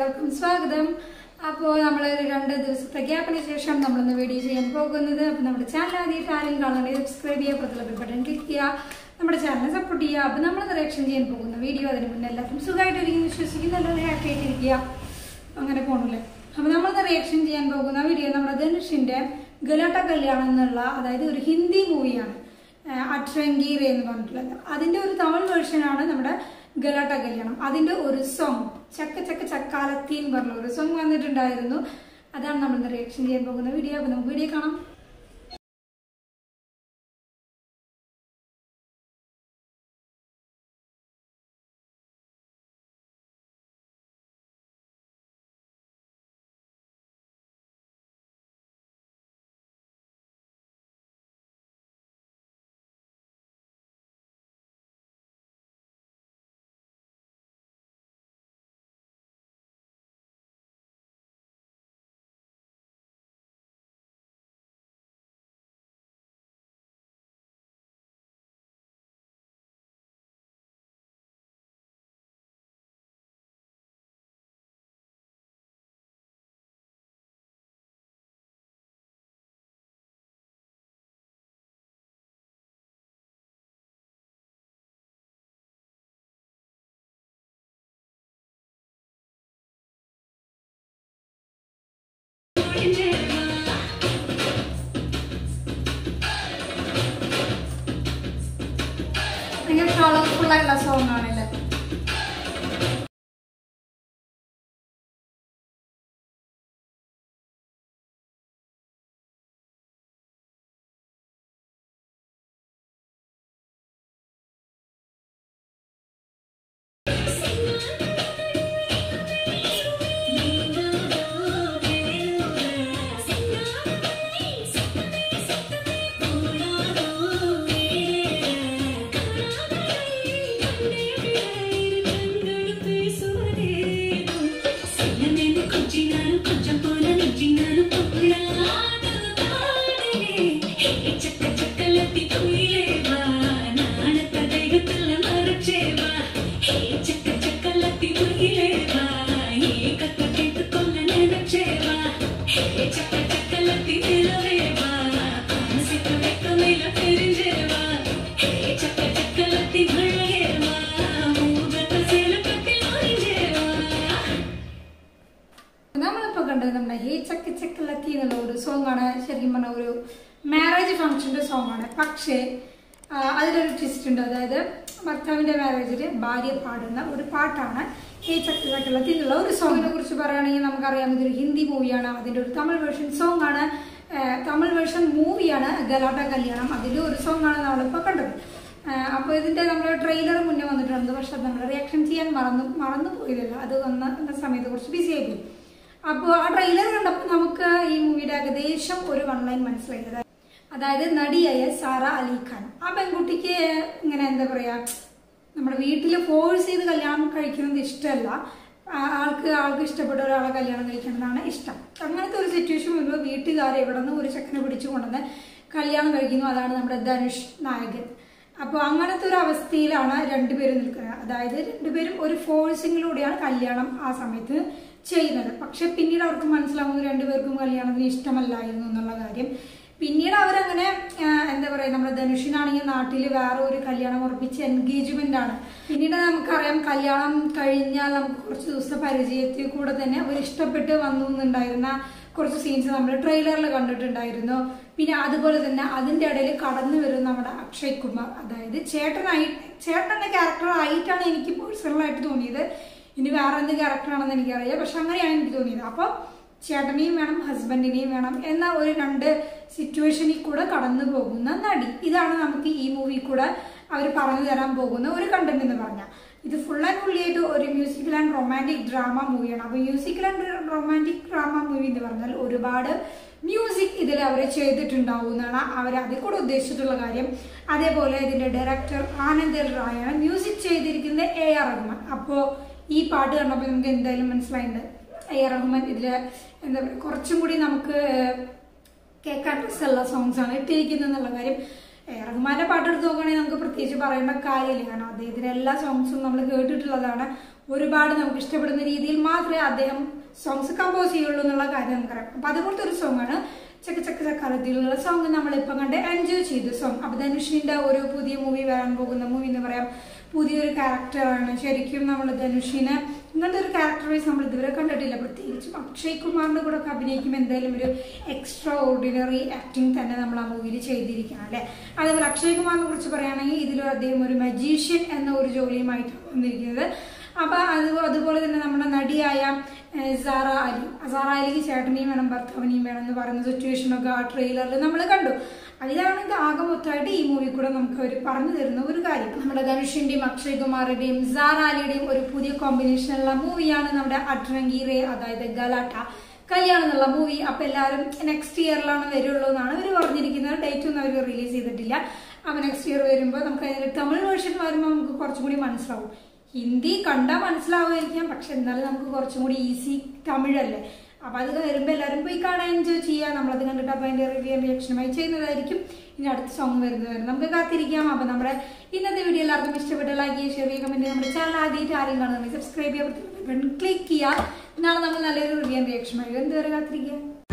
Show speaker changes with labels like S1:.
S1: എല്ലാവർക്കും സ്വാഗതം അപ്പോൾ നമ്മൾ രണ്ട് ദിവസത്തെ ഗ്യാപ്പിന് ശേഷം നമ്മളിന്ന് വീഡിയോ ചെയ്യാൻ പോകുന്നത് അപ്പോൾ നമ്മുടെ ചാനൽ ആദ്യമായിട്ട് ആരും കാണുന്നുണ്ടെങ്കിൽ സബ്സ്ക്രൈബ് ചെയ്യുക പ്രതിലൊക്കെ ബട്ടൺ ക്ലിക്ക് ചെയ്യുക നമ്മുടെ ചാനൽ സപ്പോർട്ട് ചെയ്യുക അപ്പോൾ നമ്മൾ റിയാക്ഷൻ ചെയ്യാൻ പോകുന്ന വീഡിയോ അതിന് മുന്നേ എല്ലാവരും സുഖമായിട്ടിരിക്കും വിശ്വസിക്കുന്ന എല്ലാവരും ഹാപ്പി ആയിട്ടിരിക്കുക അങ്ങനെ പോകണല്ലേ അപ്പോൾ നമ്മൾ റിയാക്ഷൻ ചെയ്യാൻ പോകുന്ന വീഡിയോ നമ്മുടെ ധനുഷിന്റെ ഗലാട്ട കല്യാണം എന്നുള്ള അതായത് ഒരു ഹിന്ദി മൂവിയാണ് അട്രങ്കീർ എന്ന് പറഞ്ഞിട്ടുള്ളത് അതിന്റെ ഒരു തമിഴ് വേർഷനാണ് നമ്മുടെ ഗലാട്ട കല്യാണം അതിന്റെ ഒരു സോങ് ചക്ക ചക്ക ചക്കാലത്തി എന്ന് പറഞ്ഞ ഒരു സോങ് വന്നിട്ടുണ്ടായിരുന്നു അതാണ് നമ്മൾ ഇന്ന് റിയാക്ഷൻ ചെയ്യാൻ പോകുന്ന വീഡിയോ അപ്പൊ നമുക്ക് വീഡിയോ കാണാം ഭയങ്കര കളർഫുൾ ആയിട്ടുള്ള സോങ് ആണല്ലേ
S2: ചക്കലത്തി നിലവേവാ മനസ്സിക്ക് വെക്കമില്ല പെരിഞ്ചേവാ ചക്ക ചക്കലത്തി മഴയേവാ മൂകത്ത സേലക്കത്തിൽ ഒരിഞ്ചേവാ
S1: നമ്മളിപ്പോ കണ്ടത് നമ്മുടെ ഹേ ചക്ക് ചക്കലത്തി എന്നുള്ള ഒരു സോങ് ആണ് ശരിക്കും പറഞ്ഞ ഒരു മാരേജ് ഫംഗ്ഷന്റെ സോങ് ആണ് പക്ഷേ ആ, അതിലൊരു ട്വിസ്റ്റ് ഉണ്ട് അതായത് ഭർത്താവിന്റെ മാരേജില് ഭാര്യ പാടുന്ന ഒരു പാട്ടാണ് ഹേ ചക്ക് ചക്കലത്തി എന്നുള്ള ഒരു സോങ്ങിനെ കുറിച്ച് പറയുകയാണെങ്കിൽ നമുക്കറിയാം ഇതൊരു ഹിന്ദി മൂവിയാണ് അതിന്റെ ഒരു തമിഴ് വേർഷൻ സോങ് ആണ് ആ, തമിഴ് വേർഷൻ മൂവിയാണ് ഗലാട്ട കല്യാണം അതിന്റെ ഒരു സോങ് ആണ് നമ്മളിപ്പോ കണ്ടത് അപ്പോൾ ഇതിന്റെ നമ്മൾ ട്രെയിലർ മുന്നേ വന്നിട്ടുണ്ട് പക്ഷെ നമ്മൾ റിയാക്ഷൻ ചെയ്യാൻ മറന്നു മറന്നു പോയതല്ല അത് വന്ന വന്ന സമയത്ത് കുറച്ച് ബിസി ആയിപ്പോയി അപ്പോൾ ആ ട്രെയിലർ കണ്ടപ്പോൾ നമുക്ക് ഈ മൂവിയുടെ ഏകദേശം ഒരു വൺ ലൈൻ മനസ്സിലായത് അതായത് നടിയായ സാറ അലി ഖാൻ ആ പെൺകുട്ടിക്ക് ഇങ്ങനെ എന്താ പറയാ നമ്മുടെ വീട്ടിൽ ഫോഴ്സ് ചെയ്ത് കല്യാണം കഴിക്കുന്നത് ഇഷ്ടമല്ല ആ- ആൾക്ക് ആൾക്ക് ഇഷ്ടപ്പെട്ട ഒരാളെ കല്യാണം കഴിക്കണമെന്നാണ് ഇഷ്ടം അങ്ങനത്തെ ഒരു സിറ്റുവേഷൻ വരുമ്പോൾ വീട്ടുകാർ എവിടെ നിന്ന് ഒരു ചെക്കനെ പിടിച്ചു കൊണ്ടുവന്ന് കല്യാണം കഴിക്കുന്നു അതാണ് നമ്മുടെ ധനുഷ് നായകൻ അപ്പോൾ അങ്ങനത്തെ ഒരു അവസ്ഥയിലാണ് രണ്ടുപേരും നിൽക്കുന്നത് അതായത് രണ്ടുപേരും ഒരു ഫോഴ്സിങ്ങിലൂടെയാണ് കല്യാണം ആ സമയത്ത് ചെയ്യുന്നത് പക്ഷെ പിന്നീട് അവർക്ക് മനസ്സിലാവുന്നു രണ്ടുപേർക്കും കല്യാണത്തിന് ഇഷ്ടമല്ലായിരുന്നു എന്നുള്ള കാര്യം പിന്നീട് അവരങ്ങനെ ആ, എന്താ പറയുക നമ്മുടെ ധനുഷിനാണെങ്കിൽ നാട്ടിൽ വേറെ ഒരു കല്യാണം ഉറപ്പിച്ച് എൻഗേജ്മെന്റ് ആണ് പിന്നീട് നമുക്കറിയാം കല്യാണം കഴിഞ്ഞാൽ നമുക്ക് കുറച്ച് ദിവസത്തെ പരിചയത്തിൽ കൂടെ തന്നെ അവർ ഇഷ്ടപ്പെട്ട് വന്നു എന്നുണ്ടായിരുന്ന കുറച്ച് സീൻസ് നമ്മൾ ട്രെയിലറിൽ കണ്ടിട്ടുണ്ടായിരുന്നു പിന്നെ അതുപോലെ തന്നെ അതിന്റെ ഇടയിൽ കടന്നു വരും നമ്മുടെ അക്ഷയ് കുമാർ അതായത് ചേട്ടനായി ചേട്ടന്റെ ക്യാരക്ടർ ആയിട്ടാണ് എനിക്ക് പേഴ്സണലായിട്ട് തോന്നിയത് ഇനി വേറെ എന്ത് ക്യാരക്ടറാണെന്ന് എനിക്കറിയാം പക്ഷെ അങ്ങനെയാണ് എനിക്ക് തോന്നിയത് അപ്പോൾ ചേട്ടനെയും വേണം ഹസ്ബൻഡിനെയും വേണം എന്ന ഒരു രണ്ട് സിറ്റുവേഷനിൽ കൂടെ കടന്നു പോകുന്ന നടി ഇതാണ് നമുക്ക് ഈ മൂവി കൂടെ അവർ പറഞ്ഞു തരാൻ പോകുന്ന ഒരു കണ്ടന്റ് എന്ന് പറഞ്ഞാൽ ഇത് ഫുൾ ആൻഡ് ഫുള്ളി ആയിട്ട് ഒരു മ്യൂസിക്കൽ ആൻഡ് റൊമാൻറ്റിക് ഡ്രാമ മൂവിയാണ് അപ്പോൾ musical and romantic drama movie എന്ന് പറഞ്ഞാൽ ഒരുപാട് മ്യൂസിക് ഇതിൽ അവർ ചെയ്തിട്ടുണ്ടാവും എന്നാണ് അവർ അതിൽ കൂടെ ഉദ്ദേശിച്ചിട്ടുള്ള കാര്യം അതേപോലെ ഇതിന്റെ ഡയറക്ടർ ആനന്ദ് എൽ റായാണ് മ്യൂസിക് ചെയ്തിരിക്കുന്നത് എ ആർ റഹ്മാൻ അപ്പോൾ ഈ പാട്ട് കണ്ടപ്പോൾ നമുക്ക് എന്തായാലും മനസ്സിലായിട്ടുണ്ട് എ ആർ റഹ്മാൻ ഇതിൽ എന്താ പറയുക കുറച്ചും കൂടി നമുക്ക് കേൾക്കാൻ രസമുള്ള സോങ്സ് ആണ് ഇട്ടിരിക്കുന്നത് എന്നുള്ള കാര്യം എ ആർ റഹ്മാന്റെ പാട്ട് എടുത്ത് നോക്കുകയാണെങ്കിൽ നമുക്ക് പ്രത്യേകിച്ച് പറയേണ്ട കാര്യമില്ല കാരണം അദ്ദേഹത്തിന്റെ എല്ലാ സോങ്സും നമ്മൾ കേട്ടിട്ടുള്ളതാണ് ഒരുപാട് നമുക്ക് ഇഷ്ടപ്പെടുന്ന രീതിയിൽ മാത്രമേ അദ്ദേഹം സോങ്സ് കമ്പോസ് ചെയ്യുള്ളൂ എന്നുള്ള കാര്യം നമുക്കറിയാം അപ്പൊ അതുപോലത്തെ ഒരു സോങ് ആണ് ചക്ക ചക്ക ചക്കാലത്തിലുള്ള സോങ് നമ്മളിപ്പം കണ്ട് എൻജോയ് ചെയ്തു സോങ് അപ്പൊ ധനുഷിന്റെ ഒരു പുതിയ മൂവി വരാൻ പോകുന്ന മൂവി എന്ന് പറയാം പുതിയൊരു ക്യാരക്ടറാണ് ശരിക്കും നമ്മൾ ധനുഷിനെ ഇങ്ങനത്തെ ഒരു ക്യാരക്ടർ വൈസ് നമ്മൾ ഇതുവരെ കണ്ടിട്ടില്ല പ്രത്യേകിച്ചും അക്ഷയ് കുമാറിന്റെ കൂടെ ഒക്കെ അഭിനയിക്കുമ്പോൾ എന്തായാലും ഒരു എക്സ്ട്രാ ഓർഡിനറി ആക്ടിങ് തന്നെ നമ്മൾ ആ മൂവിയിൽ ചെയ്തിരിക്കണം അല്ലെ അതേപോലെ അക്ഷയ് കുമാറിനെ കുറിച്ച് പറയുകയാണെങ്കിൽ ഇതിലൊരു അദ്ദേഹം ഒരു മജീഷ്യൻ എന്ന ഒരു ജോലിയുമായിട്ടാണ് വന്നിരിക്കുന്നത് അപ്പൊ അത് അതുപോലെ തന്നെ നമ്മുടെ നടിയായ ഏഹ്, സാറ അലി ആ സാറ അലിക്ക് ചേട്ടനെയും വേണം ഭർത്താവിനെയും വേണം എന്ന് പറയുന്ന സിറ്റുവേഷനൊക്കെ ആ ട്രെയിലറിൽ നമ്മൾ കണ്ടു അതിലാണെങ്കിൽ ആകെ മൊത്തമായിട്ട് ഈ മൂവി കൂടെ നമുക്ക് അവർ പറഞ്ഞു തരുന്ന ഒരു കാര്യം നമ്മുടെ ധനുഷിന്റെയും അക്ഷയ് കുമാറിന്റെയും സാറ അലിയുടെയും ഒരു പുതിയ കോമ്പിനേഷനുള്ള മൂവിയാണ് നമ്മുടെ അഡ്രങ്കി റേ അതായത് ഗലാട്ട കല്യാണം എന്നുള്ള മൂവി അപ്പൊ എല്ലാവരും നെക്സ്റ്റ് ഇയറിലാണ് വരുള്ളൂ എന്നാണ് അവർ പറഞ്ഞിരിക്കുന്നത് ഡേറ്റ് ഒന്നും അവർ റിലീസ് ചെയ്തിട്ടില്ല അപ്പൊ നെക്സ്റ്റ് ഇയർ വരുമ്പോൾ നമുക്ക് അതിന്റെ തമിഴ് വേർഷൻ വരുമ്പോൾ നമുക്ക് കുറച്ചും കൂടി മനസ്സിലാവും ഹിന്ദി കണ്ടാൽ മനസ്സിലാവുമായിരിക്കാം പക്ഷെ എന്നാലും നമുക്ക് കുറച്ചും കൂടി ഈസി തമിഴല്ലേ അപ്പൊ അത് വരുമ്പോൾ എല്ലാവരും പോയി കാണാൻ എൻജോയ് ചെയ്യുക നമ്മളത് കണ്ടിട്ട് അപ്പൊ അതിന്റെ റിവ്യൂ റിയാക്ഷനുമായി ചെയ്യുന്നതായിരിക്കും ഇനി അടുത്ത സോങ് വരുന്നത് വരെ നമുക്ക് കാത്തിരിക്കാം അപ്പൊ നമ്മുടെ ഇന്നത്തെ വീഡിയോ എല്ലാവർക്കും ഇഷ്ടപ്പെട്ട ലൈക്ക് ചെയ്യുക ഷെയർ ചെയ്യുക കമന്റ് നമ്മുടെ ചാനൽ ആദ്യമായിട്ട് ആരെയും കാണുന്നുണ്ടെങ്കിൽ സബ്സ്ക്രൈബ് ചെയ്യുക ക്ലിക്ക് ചെയ്യുക നാളെ നമ്മൾ നല്ലൊരു റിവ്യൂ റിയാക്ഷനുമായി എന്തുവരെ കാത്തിരിക്കുക